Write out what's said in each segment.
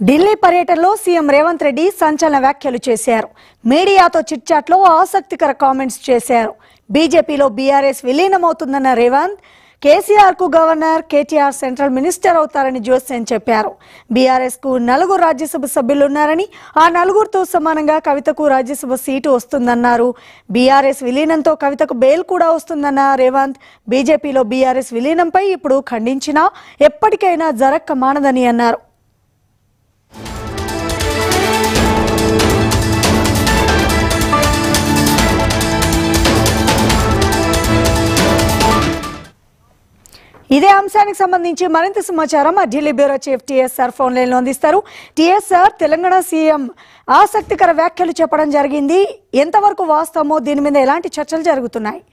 ఢిల్లీ పర్యటనలో సీఎం రేవంత్ రెడ్డి సంచలన వ్యాఖ్యలు చేశారు మీడియాతో చిట్చాట్లో ఆసక్తికర కామెంట్స్ చేశారు బీజేపీలో బీఆర్ఎస్ విలీనమవుతుందన్న రేవంత్ కేసీఆర్ కు గవర్నర్ కేటీఆర్ సెంట్రల్ మినిస్టర్ అవుతారని జోస్యం చెప్పారు బీఆర్ఎస్ కు నలుగురు రాజ్యసభ సభ్యులున్నారని ఆ నలుగురితో సమానంగా కవితకు రాజ్యసభ సీటు వస్తుందన్నారు బీఆర్ఎస్ విలీనంతో కవితకు బెయిల్ కూడా వస్తుందన్న రేవంత్ బీజేపీలో బీఆర్ఎస్ విలీనంపై ఇప్పుడు ఖండించినా ఎప్పటికైనా జరక్క మానదని అన్నారు ఇదే అంశానికి సంబంధించి మరింత సమాచారం మా Delhi bureau chief TSR phone లైన్లో అందిస్తారు టీఎస్ఆర్ తెలంగాణ సీఎం ఆసక్తికర వ్యాఖ్యలు చెప్పడం జరిగింది ఎంతవరకు వాస్తవమో దీని మీద ఎలాంటి చర్చలు జరుగుతున్నాయి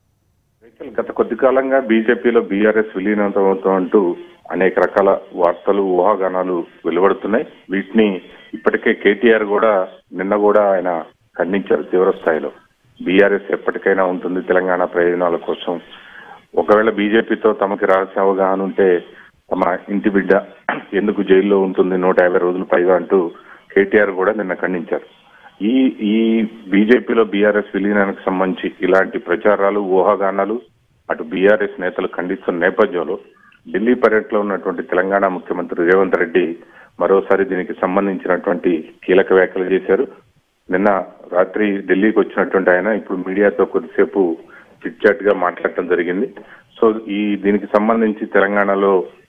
రైతులు గత కొద్ది కాలంగా బీజేపీలో బీఆర్ఎస్ విలీనం అంటూ అనేక రకాల వార్తలు ఊహాగానాలు వెలువడుతున్నాయి వీటిని ఇప్పటికే కేటీఆర్ కూడా నిన్న కూడా ఆయన ఖండించారు తీవ్ర స్థాయిలో బీఆర్ఎస్ ఎప్పటికైనా ఉంటుంది తెలంగాణ ప్రయోజనాల కోసం ఒకవేళ బీజేపీతో తమకి రహస్య అవగాహన ఉంటే తమ ఇంటి బిడ్డ ఎందుకు జైల్లో ఉంటుంది నూట యాభై రోజులు పైగా అంటూ కేటీఆర్ కూడా నిన్న ఖండించారు ఈ ఈ బీజేపీలో బీఆర్ఎస్ విలీనానికి సంబంధించి ఇలాంటి ప్రచారాలు ఊహాగానాలు అటు బీఆర్ఎస్ నేతలు ఖండిస్తున్న నేపథ్యంలో ఢిల్లీ పర్యటనలో ఉన్నటువంటి తెలంగాణ ముఖ్యమంత్రి రేవంత్ రెడ్డి మరోసారి దీనికి సంబంధించినటువంటి కీలక వ్యాఖ్యలు చేశారు నిన్న రాత్రి ఢిల్లీకి వచ్చినటువంటి ఆయన ఇప్పుడు మీడియాతో కొద్దిసేపు చిట్ చాట్ గా మాట్లాడటం జరిగింది సో ఈ దీనికి సంబంధించి తెలంగాణలో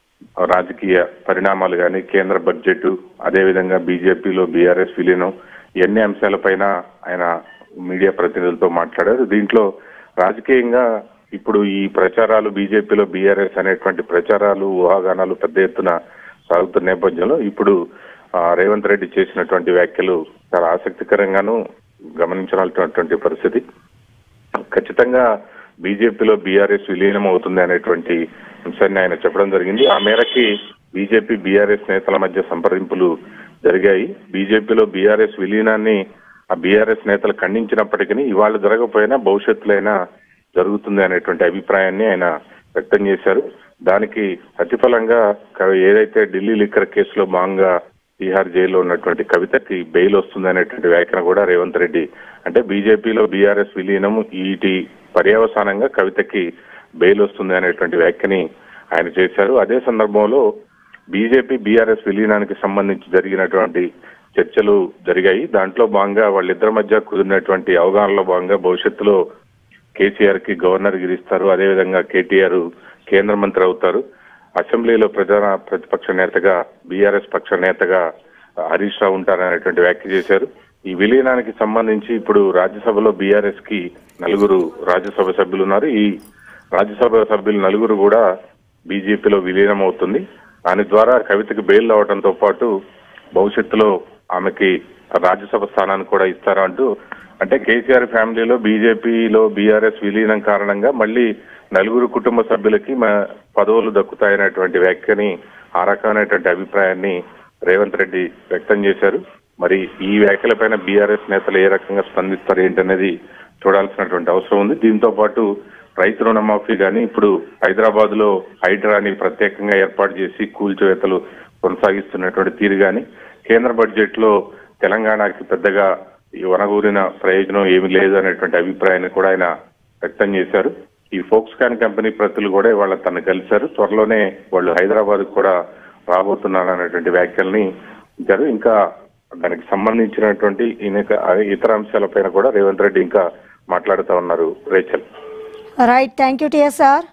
రాజకీయ పరిణామాలు కానీ కేంద్ర బడ్జెట్ అదేవిధంగా బీజేపీలో బీఆర్ఎస్ విలీనం ఇవన్నీ అంశాలపైన ఆయన మీడియా ప్రతినిధులతో మాట్లాడారు దీంట్లో రాజకీయంగా ఇప్పుడు ఈ ప్రచారాలు బీజేపీలో బీఆర్ఎస్ అనేటువంటి ప్రచారాలు ఊహాగానాలు పెద్ద ఎత్తున సాగుతున్న నేపథ్యంలో ఇప్పుడు ఆ, రేవంత్ రెడ్డి చేసినటువంటి వ్యాఖ్యలు చాలా ఆసక్తికరంగాను గమనించాల్సినటువంటి పరిస్థితి ఖచ్చితంగా బీజేపీలో బీఆర్ఎస్ విలీనం అవుతుంది అనేటువంటి అంశాన్ని ఆయన చెప్పడం జరిగింది ఆ మేరకి బీజేపీ బీఆర్ఎస్ నేతల మధ్య సంప్రదింపులు జరిగాయి బీజేపీలో బీఆర్ఎస్ విలీనాన్ని ఆ బీఆర్ఎస్ నేతలు ఖండించినప్పటికీ ఇవాళ జరగకపోయినా భవిష్యత్తులో అయినా జరుగుతుంది అనేటువంటి అభిప్రాయాన్ని ఆయన వ్యక్తం చేశారు దానికి ప్రతిఫలంగా క- ఏదైతే ఢిల్లీ లిక్కర్ కేసులో భాగంగా బీహార్ జైల్లో ఉన్నటువంటి కవితకి బెయిల్ వస్తుంది అనేటువంటి వ్యాఖ్యన కూడా రేవంత్ రెడ్డి అంటే బీజేపీలో బీఆర్ఎస్ విలీనం ఈటి పర్యవసానంగా కవితకి బెయిల్ వస్తుంది అనేటువంటి వ్యాఖ్యని ఆయన చేశారు అదే సందర్భంలో బీజేపీ బీఆర్ఎస్ విలీనానికి సంబంధించి జరిగినటువంటి చర్చలు జరిగాయి దాంట్లో భాగంగా వాళ్ళిద్దరి మధ్య కుదిరినటువంటి అవగాహనలో భాగంగా భవిష్యత్తులో కేసీఆర్ కి గవర్నర్ గిరిస్తారు అదేవిధంగా కేటీఆర్ కేంద్ర మంత్రి అవుతారు అసెంబ్లీలో ప్రధాన ప్రతిపక్ష నేతగా బీఆర్ఎస్ పక్ష నేతగా హరీష్ రావు ఉంటారనేటువంటి వ్యాఖ్య చేశారు ఈ విలీనానికి సంబంధించి ఇప్పుడు రాజ్యసభలో బీఆర్ఎస్ కి నలుగురు రాజ్యసభ సభ్యులు ఉన్నారు ఈ రాజ్యసభ సభ్యులు నలుగురు కూడా బీజేపీలో విలీనం అవుతుంది దాని ద్వారా కవితకి బెయిల్ అవడంతో పాటు భవిష్యత్తులో ఆమెకి రాజ్యసభ స్థానాన్ని కూడా ఇస్తారా అంటూ అంటే కేసీఆర్ ఫ్యామిలీలో బీజేపీలో బీఆర్ఎస్ విలీనం కారణంగా మళ్ళీ నలుగురు కుటుంబ సభ్యులకి మ- పదవులు దక్కుతాయనేటువంటి వ్యాఖ్యని ఆ రకమైనటువంటి అభిప్రాయాన్ని రేవంత్ రెడ్డి వ్యక్తం చేశారు మరి ఈ వ్యాఖ్యలపైన బీఆర్ఎస్ నేతలు ఏ రకంగా స్పందిస్తారు ఏంటనేది చూడాల్సినటువంటి అవసరం ఉంది దీంతో పాటు రైతు రుణమాఫీ కానీ ఇప్పుడు హైదరాబాద్ లో హైడ్రాని ప్రత్యేకంగా ఏర్పాటు చేసి కూల్చివేతలు కొనసాగిస్తున్నటువంటి తీరు కానీ కేంద్ర బడ్జెట్ లో తెలంగాణకి పెద్దగా ఈ వనగూరిన ప్రయోజనం ఏమీ లేదు అనేటువంటి అభిప్రాయాన్ని కూడా ఆయన వ్యక్తం చేశారు ఈ ఫోక్స్కాన్ కంపెనీ ప్రతులు కూడా ఇవాళ తను కలిశారు త్వరలోనే వాళ్ళు హైదరాబాద్ కూడా రాబోతున్నారు అనేటువంటి వ్యాఖ్యల్ని ఇచ్చారు ఇంకా దానికి సంబంధించినటువంటి ఇనక ఇతర అంశాలపైన కూడా రేవంత్ రెడ్డి ఇంకా మాట్లాడుతా ఉన్నారు రేచల్ రైట్ థ్యాంక్ యూ టీఎస్ఆర్